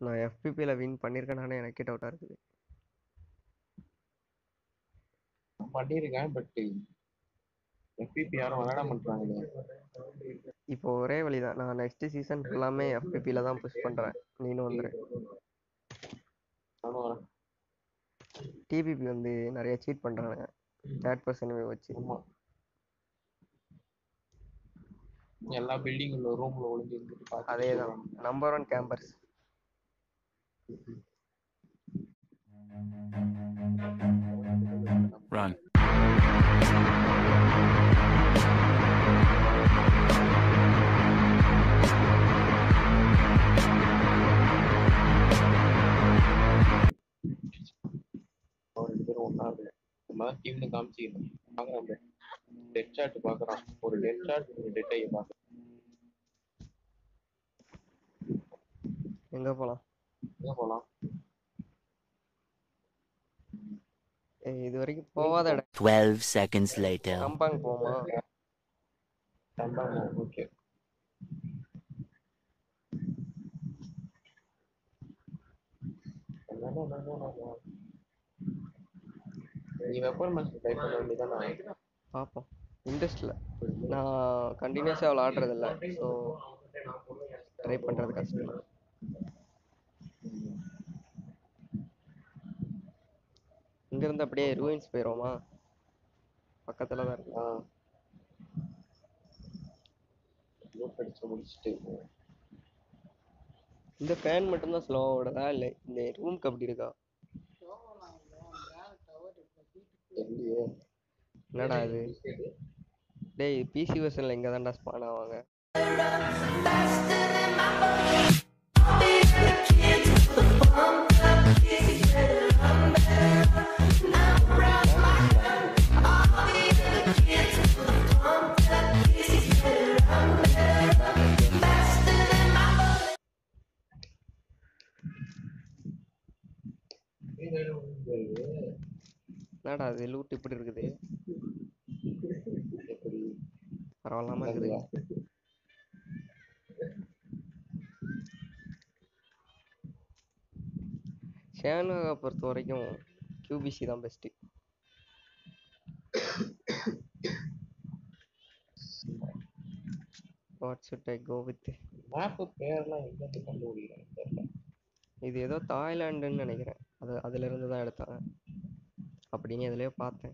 நான் எஃபிபியில் வின் பண்ணியிருக்கேனானே எனக்கே டவுட்டாக இருக்குது பண்ணியிருக்கேன் பட் எஃபிபி யாரும் விளையாட மாட்டாங்களே இப்போ ஒரே வழி தான் நான் நெக்ஸ்ட் சீசன் ஃபுல்லாமே எஃபிபியில் தான் புஷ் பண்ணுறேன் நீனும் வந்துரு நானும் வரேன் டிபிபி வந்து நிறைய சீட் பண்ணுறானுங்க தேர்ட் பர்சன் வச்சு ஆமா எல்லா பில்டிங் உள்ள ரூம்ல ஒளிஞ்சு இருந்துட்டு பார்த்துட்டு அதே தான் சொல்றானுங்க. Number one campers Run. அவன் ரெண்டு பேரும் ஒண்ணா இருக்கு நம்ம தான் டீம்னு காமிச்சிக்கணும் பாக்குறான் டெட் ஷாட் பாக்குறான் ஒரு டெட் ஷாட் ஒரு டெட் ஐ பாக்குறான் எங்கே போகலாம் எங்க போலாம் இது வரைக்கும் போகாத இடம் 12 seconds later. கம்பாங் போமா ஓகே நீ வெப்பன் மாஸ்டர் டைப் பண்ண வேண்டியதானே பார்ப்போம் இன்ட்ரெஸ்டில் நான் கண்டினியூஸாக அவ்வளோ ஆடுறதில்ல ஸோ ட்ரை பண்ணுறது கஷ்டம் இங்கேருந்து அப்படியே ரூயின்ஸ் போயிடுவோமா பக்கத்தில் தான் இருக்கு ஆ லூட் அடிச்சு முடிச்சுட்டு இந்த ஃபேன் மட்டும்தான் ஸ்லோவாக ஓடுதா இல்லை இந்த ரூம்க்கு அப்படி இருக்கா தெரியலையே என்னடா இது டேய் பிசி வெர்ஷனில் இங்கே தான்டா ஸ்பான் ஆவாங்க என்னடா இது லூட் இப்படி இருக்குது எப்படி பரவாயில்லாம இருக்குது ஷேனுவை பொறுத்த வரைக்கும் கியூபிசி தான் best what should I go with map பேர்லாம் எங்க இருந்து கண்டுபிடிக்கிறாங்க தெரியல இது ஏதோ தாய்லாண்டுன்னு நினைக்கிறேன் அது அதுல இருந்து தான் எடுத்தாங்க அப்படின்னு எதுலயோ பார்த்தேன்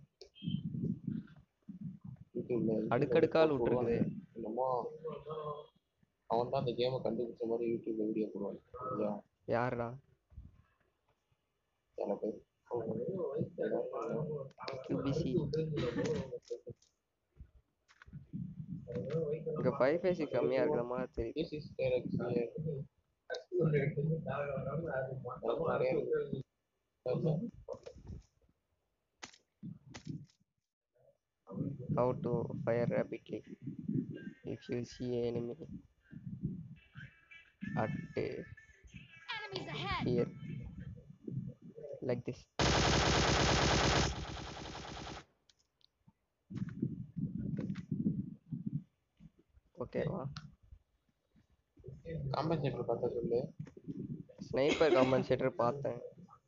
யூடியூப்ல அடுக்கடுக்கா loot இருக்குது. என்னமோ அவன் தான் அந்த கேமை கண்டுபிடிச்ச மாதிரி யூடியூப்ல வீடியோ போடுவான் சரியா யாருடா சில பேர் கியூபிசி இங்க ஃபைவ் ஃபைவ் சிக்ஸ் கம்மியா இருக்கிற மாதிரி தெரியுது This is Galaxy. அது நிறைய இருக்கு. how to fire rapidly if you see enemy at uh, Enemies ahead! here like this ஓகேவா காம்பன்சேட்டர் பார்த்தா சொல்லு ஸ்னைப்பர் காம்பன்சேட்டர் பார்த்தேன்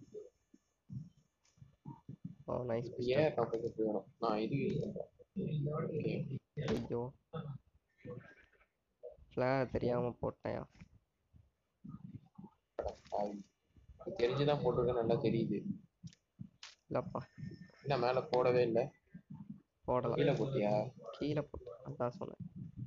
ஓ நைஸ் ஏன் காம்பன்சேட்டர் வேணும் நான் இது யூஸ் பண்றேன் Okay. ஐயோ ஃப்ளார் தெரியாம போட்டேயா ஆ, இது தெரிஞ்சுதான் போட்டிருக்கேன் நல்லா தெரியுது இல்லப்பா என்ன மேல போடவே இல்லை போடலாம் கீழே போட்டியா கீழே போட்டு அதான் சொன்னேன்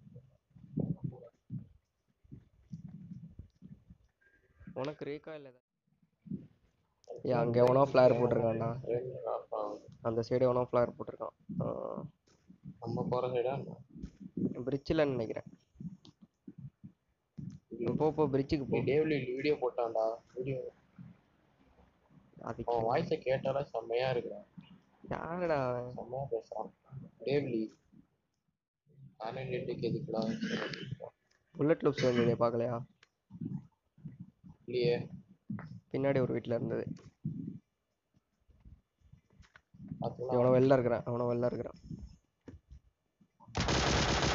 உனக்கு ரீகா இல்லை ஏன் அங்க எவனோ ஃப்ளார் போட்டிருக்கான்டா ரெண்டு ஆ, அந்த சைடு எவனோ ஃப்ளார் போட்டிருக்கான் நம்ம போற சைடா பிரிட்ஜில் நினைக்கிறேன் போ போ பிரிட்ஜுக்கு போ டேவ்லி வீடியோ போட்டான்டா வீடியோ அதுக்கு அவன் வாய்ஸை கேட்டாலே செம்மையா இருக்கிறான் யாருடா அவன்? செம்மையா பேசுறான் டேவ்லி அனலிட்டிக் எதுக்குடா புல்லட் லூப்ஸ் வந்ததே பார்க்கலையா இல்லையே பின்னாடி ஒரு வீட்டில் இருந்தது அதெல்லாம் இவனை வெளில இருக்கிறான் அவனை வெளில இருக்கிறான்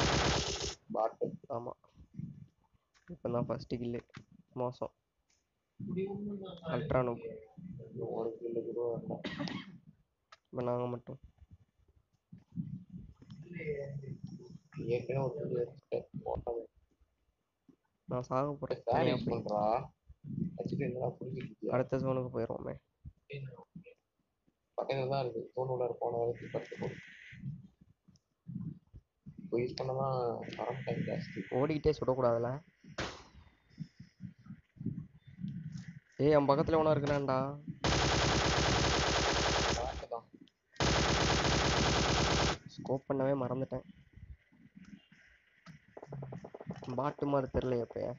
பாட்டு ஆமாம் இப்போ தான் ஃபஸ்ட்டு கில்லு மோசம் அல்ட்ரா நூப் ஒரு கில்லு கூட வரல இப்போ நாங்கள் மட்டும் ஏற்கனவே ஒரு கில்லு வச்சுட்டேன் போட்டது நான் சாக போகிறேன் ஃபேன் தனியாக யூஸ் போய் பண்றா வச்சுட்டு என்னடா புரிஞ்சுட்டு இருக்கியா அடுத்த ஜோனுக்கு போயிடுவோமே பக்கத்துல தான் இருக்கு தோணு உள்ள போன வரைக்கும் பத்து போடு இப்போ யூஸ் பண்ணதான் கரண்ட் டைம் ஜாஸ்தி ஓடிக்கிட்டே சுடக்கூடாதுல ஏய் என் பக்கத்தில் ஒன்றா இருக்கிறான்டா பாட்டு தான் ஸ்கோப் பண்ணவே மறந்துட்டேன் பாட்டு மாதிரி தெரியல எப்போ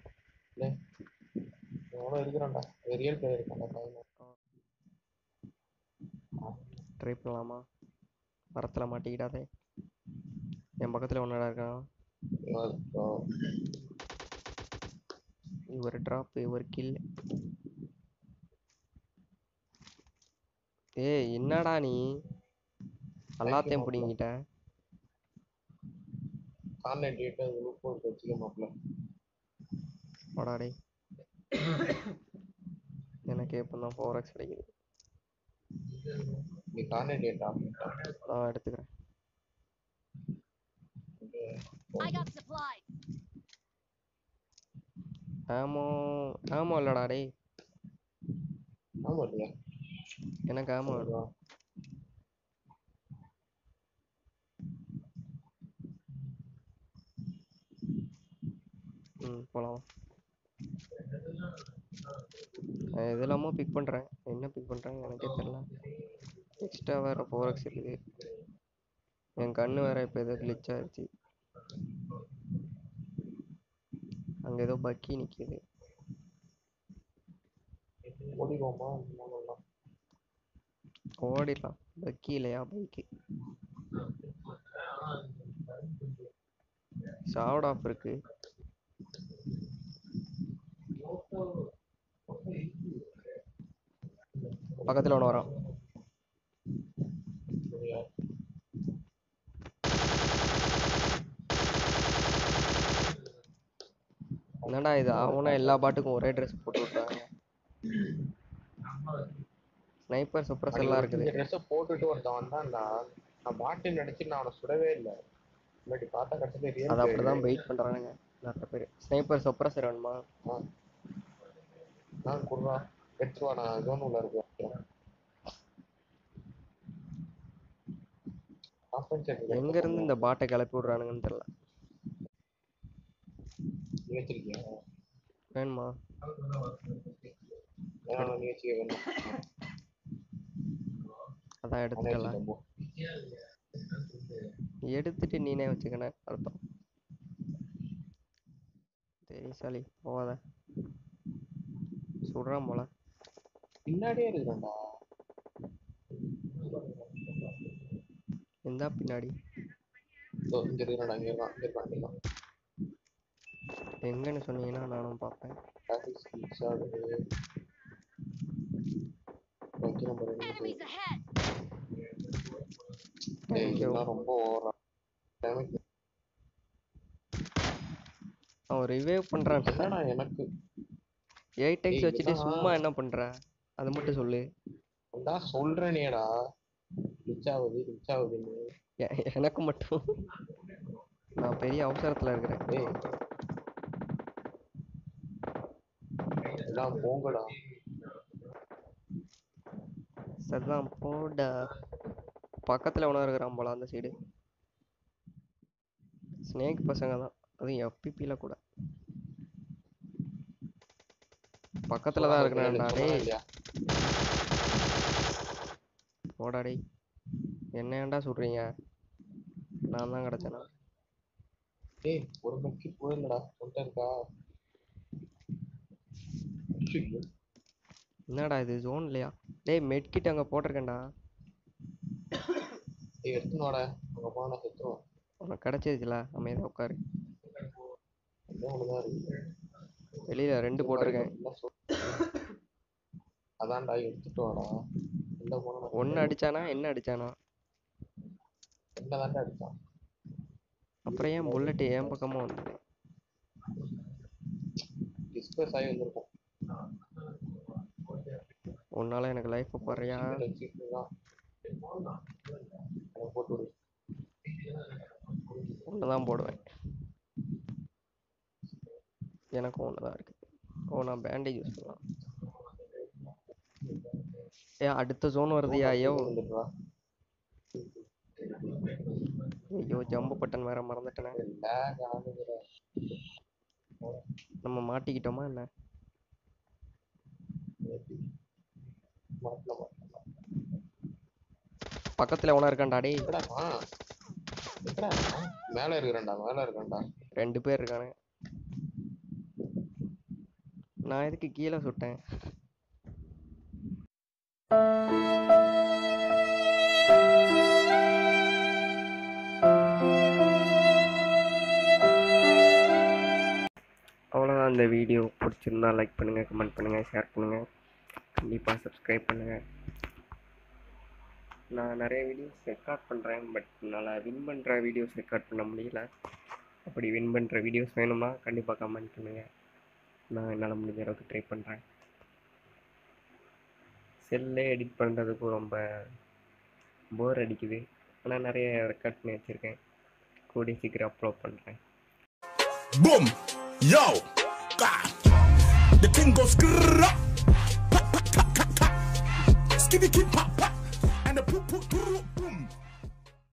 எவ்வளோ இருக்கிறான்டா ரியல் பிளேயர் இருக்கான்டா பையன் ட்ரை பண்ணலாமா மரத்தில் மாட்டிக்கிடாதே என் பக்கத்தில் ஒன்றா இருக்கான் இவர் ட்ராப் இவர் கில் ஏய் என்னடா நீ எல்லாத்தையும் பிடிங்கிட்ட கார்னர் டேட்டு குரூப் போட்டு வச்சுக்க மாப்பிள்ள போடாடே எனக்கு எப்போ தான் ஃபோர் எக்ஸ் கிடைக்குது நீ கார்னர் டேட்டா நான் எடுத்துக்கிறேன் I got supplies. ஆமோ ஆமோ இல்லடா டேய் ஆமா இல்லையா எனக்கு ஆமோ வேணும். ம் போகலாம் நான் எது இல்லாமோ பிக் பண்ணுறேன் என்ன பிக் பண்ணுறேன் எனக்கே தெரில எக்ஸ்ட்ரா வேறு ஃபோர் எக்ஸ் இருக்குது என் கண்ணு வேறு இப்போ ஏதோ glitch ஆயிடுச்சு அங்கே ஏதோ பக்கி நிற்கிது ஓடிடுவோமா மூணுலாம் ஓடிடலாம் பக்கி இல்லையா பைக்கு சாவுட் ஆஃப் இருக்கு பக்கத்தில் ஒன்று வரான் சரியா என்னடா இது அவனா எல்லா பாட்டுக்கும் ஒரே ட்ரெஸ் போட்டு விட்றாங்க ஸ்னைப்பர் சப்ரஸ் எல்லாம் இருக்குது ட்ரெஸ்ஸை போட்டுட்டு ஒருத்தன் வந்தான்டா நான் பாட்டில் நினைச்சு நான் அவனை சுடவே இல்லை இல்லாட்டி பார்த்தா கடைசியில் அது ரியல் அப்படிதான் வெயிட் பண்றானுங்க நிறைய பேர் ஸ்னைப்பர் சப்ரஸர் வேணுமா நான் குடுறா எடுத்துட்டு வா நான் ஜோன் உள்ள இருக்கேன் எங்க இருந்து இந்த பாட்டை கிளப்பி விடுறானுங்கன்னு தெரியல நீ வச்சிருக்கியா வேணுமா ஏன்னா நீ வச்சுக்க வேணும் அதான் நானே எடுத்துட்டல வச்சுக்கிறேன் போ. எடுத்துட்டு நீனே வச்சுக்கணும் அர்த்தம் சரி சாலி போவாத சுடுறான் போல பின்னாடியே இருக்கிறான்டா எந்தா பின்னாடி இதோ இங்க இருக்கிறான்டா இங்க இருக்கான் இங்க இருக்கான் இங்க இருக்கான் எங்கன்னு சொன்னீங்கன்னா நானும் பார்ப்பேன் Traffic speeds ஆகுது வைக்கிறேன் பாரு நீ Enemies ahead. டேய், Thank you. இதெல்லாம் ரொம்ப ஓவரா டேமேஜ் அவன் ரிவைவ் பண்றான் என்னடா எனக்கு எயிட் எக்ஸ் ஏய், வச்சுட்டு இதெல்லாம் சும்மா என்ன பண்ற அது மட்டும் சொல்லு நான் சொல்றேனேடா ரிச் ஆகுது ரிச் ஆகுதுன்னு எ- எனக்கு மட்டும் நான் பெரிய அவசரத்துல இருக்கிறேன் டேய் எல்லாம் போங்கடா சரிதான் போடா பக்கத்துல எவனோ இருக்கிறான் போல அந்த சைடு ஸ்னேக் பசங்க தான் அதுவும் எப்பிபில கூட பக்கத்துல தான் இருக்கிறான்டா சொன்னா டேய் இல்லையா போடா டேய் என்ன ஏன்டா சொல்றீங்க நான் தான் கிடச்சேனா டேய் ஒரு மணிக்கு போயிடலடா சொல்லிட்டேன் இருக்கா ஐயோ, என்னடா இது ஜோன் இல்லையா டேய் மெட்கிட் அங்க போட்டிருக்கேன்டா டேய் எடுத்துன்னு வாடா அங்க போனா செத்துருவோம் உனக்கு கிடைச்சிருச்சுல அமைதியா உட்காரு அதான் ஒண்ணுதான் இருக்கு வெளியில ரெண்டு போட்டிருக்கேன் எல்லாம் சொல்~ அதான்டா எடுத்துட்டு வாடா எந்த போனா ஒன்னு அடிச்சானா என்ன அடிச்சானா என்ன தாண்டா அடிச்சான் அப்புறம் ஏன் புல்லட் என் பக்கமா வந்தது டிஸ்பேஸ் ஆகி வந்திருக்கும் உன்னால எனக்கு லைஃப் போறியா வச்சுட்டு தான் எனக்கு போட்டு விடு ஒன்று தான் போடுவேன் எனக்கும் ஒன்று தான் இருக்குது ஓ நான் பேண்டேஜ் யூஸ் பண்ணலாம் ஏ அடுத்த ஜோன் வருதுயா ஐயோ வந்துடுறா ஐயோ ஜம்பு பட்டன் வேற மறந்துட்டேனே லேக் ஆகுதுடா நம்ம மாட்டிக்கிட்டோமா என்ன மாட்டல மாட்டல பக்கத்துல எவனா இருக்கான்டா டேய் எப்படா எப்படா மேல இருக்கிறேன்டா மேல இருக்கேன்டா ரெண்டு பேர் இருக்கானுங்க நான் எதுக்கு கீழே சுட்டேன் அவ்வளோதான் இந்த வீடியோ பிடிச்சிருந்தா லைக் பண்ணுங்கள் கமெண்ட் பண்ணுங்கள் ஷேர் பண்ணுங்கள் கண்டிப்பாக சப்ஸ்கிரைப் பண்ணுங்கள் நான் நிறைய வீடியோஸ் ரெக்கார்ட் பண்ணுறேன் பட் என்னால் வின் பண்ணுற வீடியோஸ் ரெக்கார்ட் பண்ண முடியல அப்படி வின் பண்ணுற வீடியோஸ் வேணுமா கண்டிப்பாக கமெண்ட் பண்ணுங்கள் நான் என்னால் முடிஞ்ச அளவுக்கு ட்ரை பண்ணுறேன் செல்லே எடிட் பண்ணுறதுக்கும் ரொம்ப போர் அடிக்குது ஆனால் நிறைய ரெக்கார்ட் பண்ணி வச்சுருக்கேன் கூடிய சீக்கிரம் அப்லோட் பண்ணுறேன் Boom! Yo! God! The thing goes skrrrra! Pa, pa, pa, pa, pa. Skibby, keep, pop, pop. And the poop, poop, boom!